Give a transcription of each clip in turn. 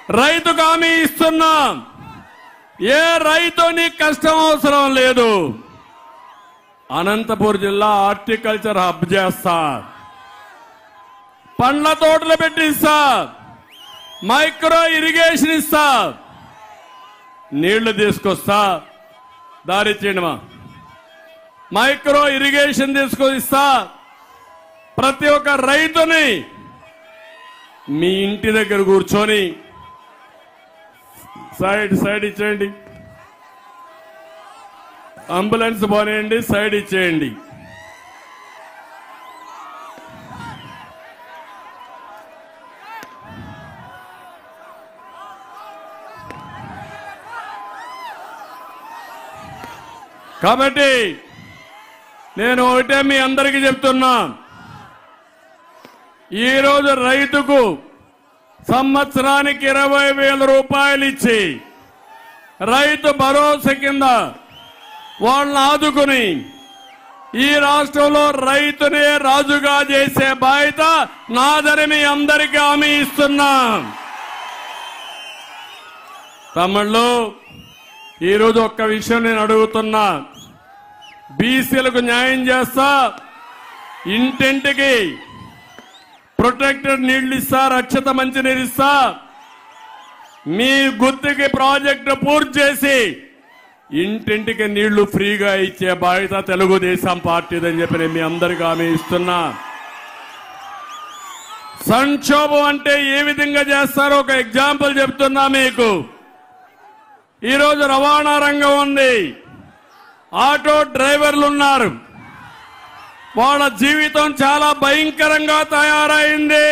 రైతుకు హామీ ఇస్తున్నాం ఏ రైతు నీకు కష్టం అవసరం లేదు అనంతపూర్ జిల్లా హార్టికల్చర్ హబ్ చేస్తా పండ్ల తోటలు పెట్టిస్తా మైక్రో ఇరిగేషన్ ఇస్తా నీళ్లు తీసుకొస్తా దారి చేయడమా మైక్రో ఇరిగేషన్ తీసుకొస్తా ప్రతి ఒక్క రైతుని మీ ఇంటి దగ్గర కూర్చొని సైడ్ సైడ్ ఇచ్చేయండి అంబులెన్స్ పోనేయండి సైడ్ ఇచ్చేయండి కాబట్టి నేను ఒకటే మీ అందరికీ చెప్తున్నా ఈరోజు రైతుకు సంవత్సరానికి ఇరవై వేల రూపాయలు ఇచ్చి రైతు భరోసా కింద వాళ్ళని ఆదుకుని ఈ రాష్ట్రంలో రైతునే రాజుగా చేసే బాధ్యత నాదని మీ అందరికీ హామీ ఇస్తున్నా తమ్ముళ్ళు ఈరోజు ఒక్క విషయం నేను అడుగుతున్నా బీసీలకు న్యాయం చేస్తా ఇంటింటికి ప్రొటెక్టెడ్ నీళ్లు ఇస్తా రక్షిత మంచినీరు ఇస్తా మీ గుర్తుకి ప్రాజెక్టు పూర్తి చేసి ఇంటింటికి నీళ్లు ఫ్రీగా ఇచ్చే బాధ్యత తెలుగుదేశం పార్టీదని చెప్పి నేను మీ అందరికీ హామీ ఇస్తున్నా సంక్షోభం అంటే ఏ విధంగా చేస్తారో ఒక ఎగ్జాంపుల్ చెప్తున్నా మీకు ఈరోజు రవాణా రంగం ఉంది ఆటో డ్రైవర్లు ఉన్నారు వాళ్ళ జీవితం చాలా భయంకరంగా తయారైంది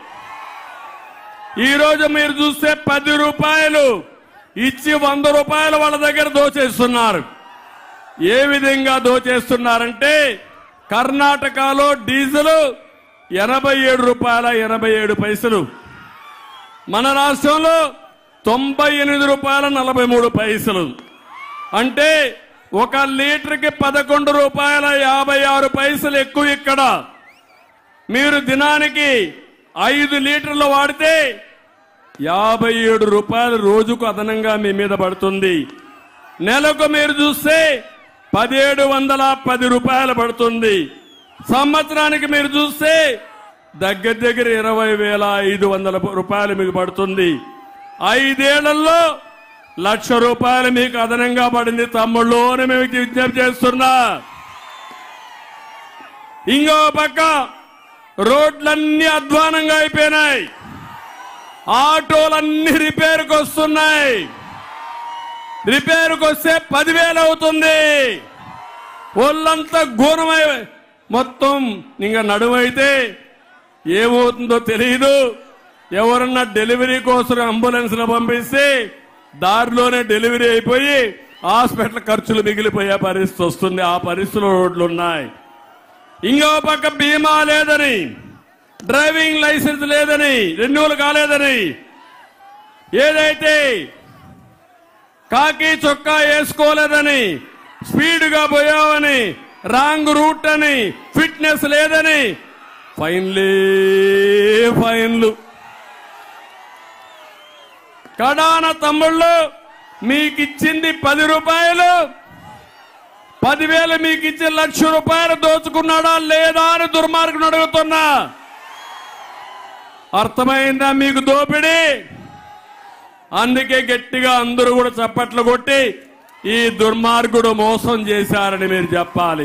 ఈరోజు మీరు చూస్తే పది రూపాయలు ఇచ్చి వంద రూపాయలు వాళ్ళ దగ్గర దోచేస్తున్నారు ఏ విధంగా దోచేస్తున్నారంటే కర్ణాటకలో డీజిల్ ఎనభై ఏడు రూపాయల ఎనభై ఏడు పైసలు మన రాష్ట్రంలో తొంభై ఎనిమిది రూపాయల నలభై మూడు పైసలు అంటే ఒక లీటర్కి పదకొండు రూపాయల యాభై ఆరు పైసలు ఎక్కువ ఇక్కడ మీరు దినానికి ఐదు లీటర్లు వాడితే యాభై ఏడు రూపాయలు రోజుకు అదనంగా మీ మీద పడుతుంది నెలకు మీరు చూస్తే పదిహేడు వందల పది రూపాయలు పడుతుంది సంవత్సరానికి మీరు చూస్తే దగ్గర దగ్గర ఇరవై వేల ఐదు వందల రూపాయలు మీకు పడుతుంది ఐదేళ్లలో లక్ష రూపాయలు మీకు అదనంగా పడింది తమ్ముళ్ళు అని మేము విజ్ఞప్తి చేస్తున్నా ఇంకో పక్క రోడ్లన్నీ అధ్వానంగా అయిపోయినాయి ఆటోలన్నీ రిపేర్కి వస్తున్నాయి రిపేర్కి వస్తే పదివేలు అవుతుంది ఒళ్ళంతా గూనమై మొత్తం ఇంకా నడుమైతే ఏమవుతుందో తెలియదు ఎవరన్నా డెలివరీ కోసం అంబులెన్స్ లో పంపిస్తే దారిలోనే డెలివరీ అయిపోయి హాస్పిటల్ ఖర్చులు మిగిలిపోయే పరిస్థితి వస్తుంది ఆ పరిస్థితుల్లో రోడ్లు ఉన్నాయి ఇంకో పక్క బీమా లేదని డ్రైవింగ్ లైసెన్స్ లేదని రెన్యువల్ కాలేదని ఏదైతే కాకి చొక్కా వేసుకోలేదని స్పీడ్గా పోయావని రాంగ్ రూట్ అని ఫిట్నెస్ లేదని ఫైన్లే ఫైన్లు కడాన తమ్ముళ్ళు మీకు ఇచ్చింది పది రూపాయలు పదివేలు మీకు ఇచ్చి లక్ష రూపాయలు దోచుకున్నాడా లేదా అని దుర్మార్గుని అడుగుతున్నా అర్థమైందా మీకు దోపిడీ అందుకే గట్టిగా అందరూ కూడా చప్పట్లు కొట్టి ఈ దుర్మార్గుడు మోసం చేశారని మీరు చెప్పాలి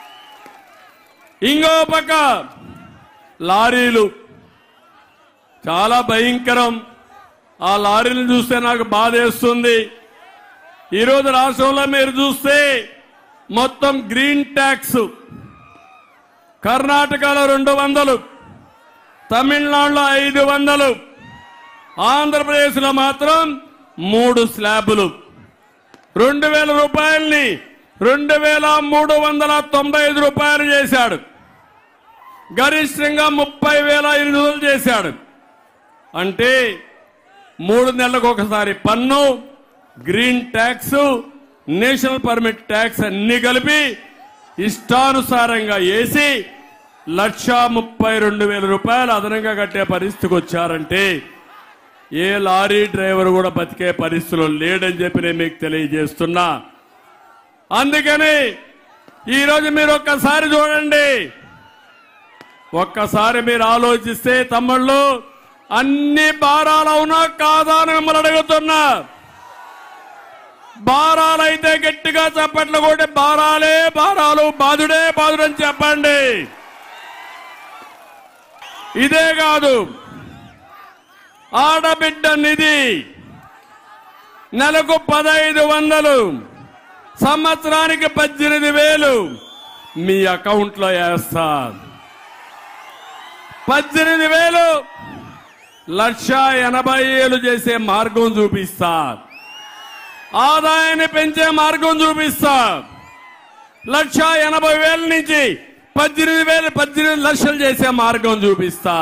ఇంకో పక్క లారీలు చాలా భయంకరం ఆ లారీలు చూస్తే నాకు బాధేస్తుంది ఈరోజు రాష్ట్రంలో మీరు చూస్తే మొత్తం గ్రీన్ ట్యాక్స్ కర్ణాటకలో రెండు వందలు తమిళనాడులో ఐదు వందలు ఆంధ్రప్రదేశ్లో మాత్రం మూడు స్లాబులు రెండు వేల రూపాయల్ని రెండు వేల మూడు వందల తొంభై ఐదు రూపాయలు చేశాడు గరిష్టంగా ముప్పై వేల ఎనిమిది వందలు చేశాడు అంటే మూడు నెలలకు ఒకసారి పన్ను green tax national permit tax అన్ని కలిపి ఇష్టానుసారంగా వేసి లక్షా ముప్పై రెండు వేల రూపాయలు అదనంగా కట్టే పరిస్థితికి వచ్చారంటే ఏ లారీ డ్రైవర్ కూడా బతికే పరిస్థితిలో లేడని చెప్పి నేను మీకు తెలియజేస్తున్నా అందుకని ఈరోజు మీరు ఒక్కసారి చూడండి ఒక్కసారి మీరు ఆలోచిస్తే తమ్ముళ్ళు అన్ని భారాలు అవునా కాదా అని మిమ్మల్ని అడుగుతున్నా భారాలైతే గట్టిగా చెప్పట్లు కూడా భారాలే భారాలు బాధుడే బాధుడు అని చెప్పండి ఇదే కాదు ఆడబిడ్డ నిధి నెలకు పదహైదు వందలు సంవత్సరానికి పద్దెనిమిది వేలు మీ అకౌంట్లో వేస్తా పద్దెనిమిది వేలు లక్ష ఎనభై ఏళ్ళు చేసే మార్గం చూపిస్తా ఆదాయాన్ని పెంచే మార్గం చూపిస్తా లక్ష ఎనభై వేల నుంచి పద్దెనిమిది వేలు పద్దెనిమిది లక్షలు చేసే మార్గం చూపిస్తా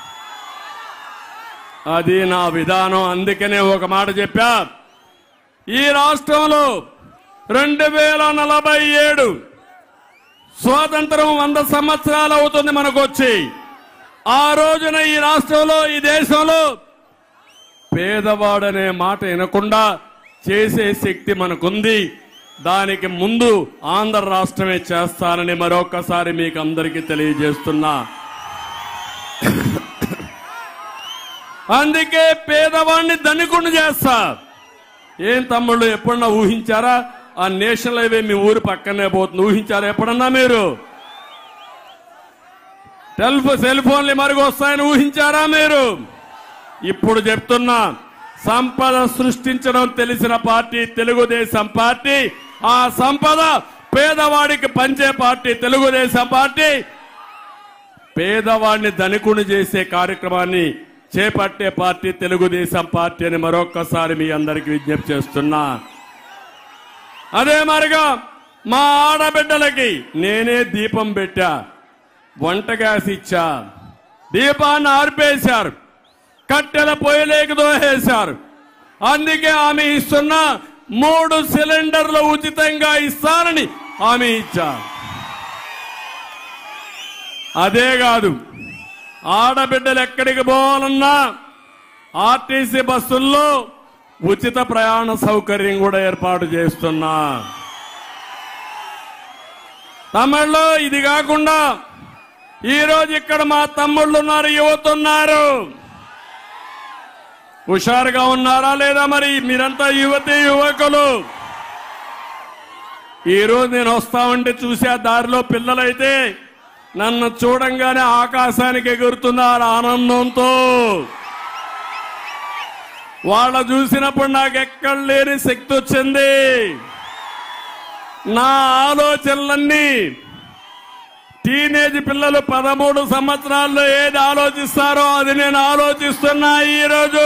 అది నా విధానం అందుకనే ఒక మాట చెప్పా ఈ రాష్ట్రంలో రెండు వేల నలభై ఏడు స్వాతంత్రం వంద సంవత్సరాలు అవుతుంది మనకు వచ్చి ఆ రోజున ఈ రాష్ట్రంలో ఈ దేశంలో పేదవాడనే మాట వినకుండా చేసే శక్తి మనకుంది దానికి ముందు ఆంధ్ర రాష్ట్రమే చేస్తానని మరొకసారి మీకు అందరికీ తెలియజేస్తున్నా అందుకే పేదవాడిని ధనికుని చేస్తా ఏం తమ్ముళ్ళు ఎప్పుడన్నా ఊహించారా ఆ నేషనల్ హైవే మీ ఊరు పక్కనే పోతుంది ఊహించారా ఎప్పుడన్నా మీరు టెల్ఫ్ సెల్ ఫోన్లు మరుగు వస్తాయని ఊహించారా మీరు ఇప్పుడు చెప్తున్నా సంపద సృష్టించడం తెలిసిన పార్టీ తెలుగుదేశం పార్టీ ఆ సంపద పేదవాడికి పంచే పార్టీ తెలుగుదేశం పార్టీ పేదవాడిని ధనికుని చేసే కార్యక్రమాన్ని చేపట్టే పార్టీ తెలుగుదేశం పార్టీ అని మరొక్కసారి మీ అందరికి విజ్ఞప్తి చేస్తున్నా అదే మరిగా మా ఆడబిడ్డలకి నేనే దీపం పెట్టా వంట గ్యాస్ ఇచ్చా దీపాన్ని ఆర్పేశారు కట్టెల పొయ్యిలేకి దోహేశారు అందుకే ఆమె ఇస్తున్న మూడు సిలిండర్లు ఉచితంగా ఇస్తానని హామీ ఇచ్చా అదే కాదు ఆడబిడ్డలు ఎక్కడికి పోవాలన్నా ఆర్టీసీ బస్సుల్లో ఉచిత ప్రయాణ సౌకర్యం కూడా ఏర్పాటు చేస్తున్నా తమిళ్లో ఇది కాకుండా ఈ రోజు ఇక్కడ మా తమ్ముళ్ళు ఉన్నారు యువత ఉన్నారు హుషారుగా ఉన్నారా లేదా మరి మీరంతా యువతి యువకులు ఈ రోజు నేను వస్తా ఉంటే చూసే దారిలో పిల్లలైతే నన్ను చూడంగానే ఆకాశానికి ఎగురుతున్నారు ఆనందంతో వాళ్ళ చూసినప్పుడు నాకు ఎక్కడ లేని శక్తి వచ్చింది నా ఆలోచనలన్నీ టీనేజ్ పిల్లలు పదమూడు సంవత్సరాల్లో ఏది ఆలోచిస్తారో అది నేను ఆలోచిస్తున్నా ఈరోజు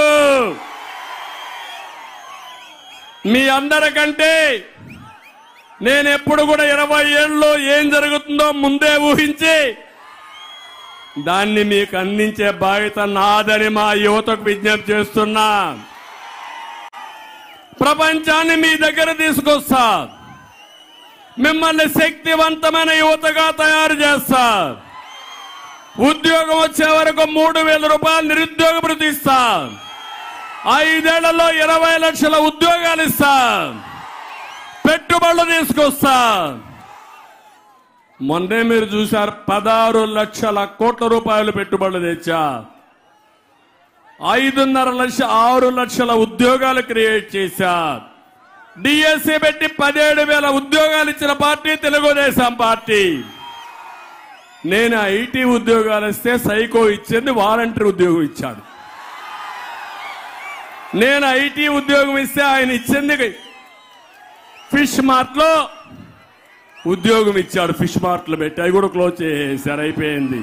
మీ అందరికంటే నేను ఎప్పుడు కూడా ఇరవై ఏళ్ళలో ఏం జరుగుతుందో ముందే ఊహించి దాన్ని మీకు అందించే బాధ్యత నాదని మా యువతకు విజ్ఞప్తి చేస్తున్నా ప్రపంచాన్ని మీ దగ్గర తీసుకొస్తా మిమ్మల్ని శక్తివంతమైన యువతగా తయారు చేస్తా ఉద్యోగం వచ్చే వరకు మూడు వేల రూపాయలు నిరుద్యోగ భృతి ఇస్తా ఐదేళ్లలో ఇరవై లక్షల ఉద్యోగాలు ఇస్తా పెట్టుబడులు తీసుకొస్తా మొన్నే మీరు చూశారు పదహారు లక్షల కోట్ల రూపాయలు పెట్టుబడులు తెచ్చా ఐదున్నర లక్ష ఆరు లక్షల ఉద్యోగాలు క్రియేట్ చేశా డిఎస్సి పెట్టి పదిహేడు వేల ఉద్యోగాలు ఇచ్చిన పార్టీ తెలుగుదేశం పార్టీ నేను ఐటీ ఉద్యోగాలు ఇస్తే సైకో ఇచ్చింది వాలంటీర్ ఉద్యోగం ఇచ్చాడు నేను ఐటీ ఉద్యోగం ఇస్తే ఆయన ఇచ్చింది ఫిష్ మార్ట్ లో ఉద్యోగం ఇచ్చాడు ఫిష్ మార్ట్ లో పెట్టి అవి కూడా క్లోజ్ చేసేసారు అయిపోయింది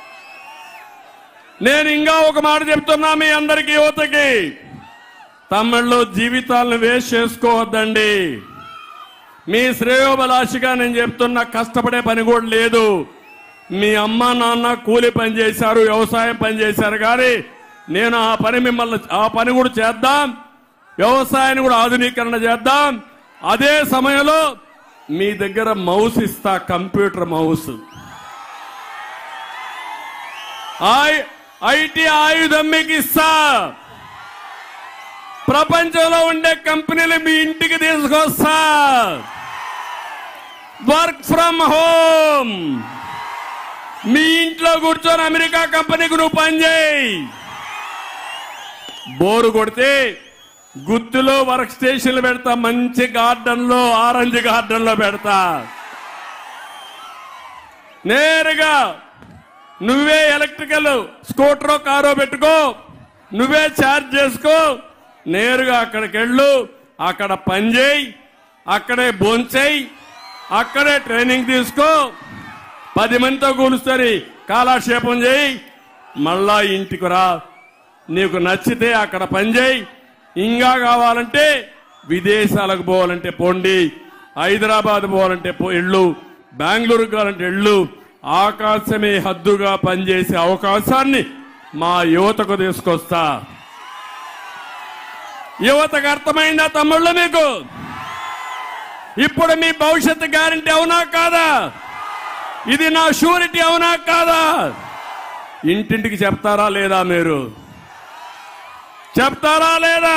నేను ఇంకా ఒక మాట చెప్తున్నా మీ అందరికి యువతకి తమిళ్లో జీవితాలను వేస్ట్ చేసుకోవద్దండి మీ శ్రేయోబలాషిగా నేను చెప్తున్నా కష్టపడే పని కూడా లేదు మీ అమ్మ నాన్న కూలి పని చేశారు వ్యవసాయం పని చేశారు కానీ నేను ఆ పని మిమ్మల్ని ఆ పని కూడా చేద్దాం వ్యవసాయాన్ని కూడా ఆధునీకరణ చేద్దాం అదే సమయంలో మీ దగ్గర మౌస్ ఇస్తా కంప్యూటర్ మౌస్ ఐ- ఐటీ ఆయుధం మీకు ఇస్తా ప్రపంచంలో ఉండే కంపెనీలు మీ ఇంటికి తీసుకొస్తా వర్క్ ఫ్రమ్ హోమ్ మీ ఇంట్లో కూర్చొని అమెరికా కంపెనీకి నువ్వు పనిచేయి బోరు కొడితే గుత్తులో వర్క్ స్టేషన్లు పెడతా మంచి గార్డెన్ లో ఆరెంజ్ గార్డెన్ లో పెడతా నేరుగా నువ్వే ఎలక్ట్రికల్ స్కూటరో కారో పెట్టుకో నువ్వే ఛార్జ్ చేసుకో నేరుగా అక్కడికి వెళ్ళు అక్కడ పని చేయి అక్కడే భోంచేయి అక్కడే ట్రైనింగ్ తీసుకో పది మందితో కూలుస్తుంది కాలాక్షేపం చేయి మళ్ళా ఇంటికి రా నీకు నచ్చితే అక్కడ పని చేయి ఇంకా కావాలంటే విదేశాలకు పోవాలంటే పోండి హైదరాబాద్ పోవాలంటే పో ఇళ్ళు బెంగళూరు కావాలంటే ఇళ్ళు ఆకాశమే హద్దుగా పనిచేసే అవకాశాన్ని మా యువతకు తీసుకొస్తా యువతకు అర్థమైందా తమ్ముళ్ళు మీకు ఇప్పుడు మీ భవిష్యత్తు గ్యారంటీ అవునా కాదా ఇది నా షూరిటీ అవునా కాదా ఇంటింటికి చెప్తారా లేదా మీరు చెప్తారా లేదా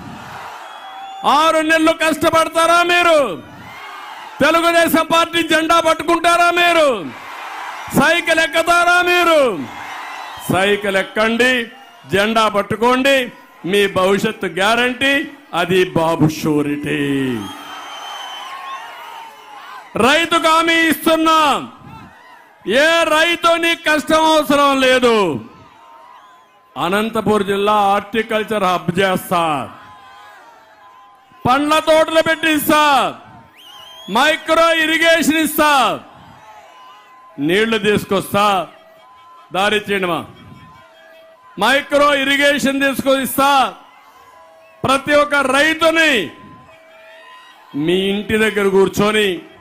ఆరు నెలలు కష్టపడతారా మీరు తెలుగుదేశం పార్టీ జెండా పట్టుకుంటారా మీరు సైకిల్ ఎక్కుతారా మీరు సైకిల్ ఎక్కండి జెండా పట్టుకోండి మీ భవిష్యత్తు గ్యారంటీ అది బాబు షూరిటీ రైతుకు హామీ ఇస్తున్నాం ఏ రైతు నీకు కష్టం అవసరం లేదు అనంతపూర్ జిల్లా హార్టికల్చర్ హబ్ చేస్తా పండ్ల తోటలు పెట్టిస్తా మైక్రో ఇరిగేషన్ ఇస్తా నీళ్లు తీసుకొస్తా దారిచ్చేయండి మా మైక్రో ఇరిగేషన్ తీసుకొస్తా ప్రతి ఒక్క రైతుని మీ ఇంటి దగ్గర కూర్చొని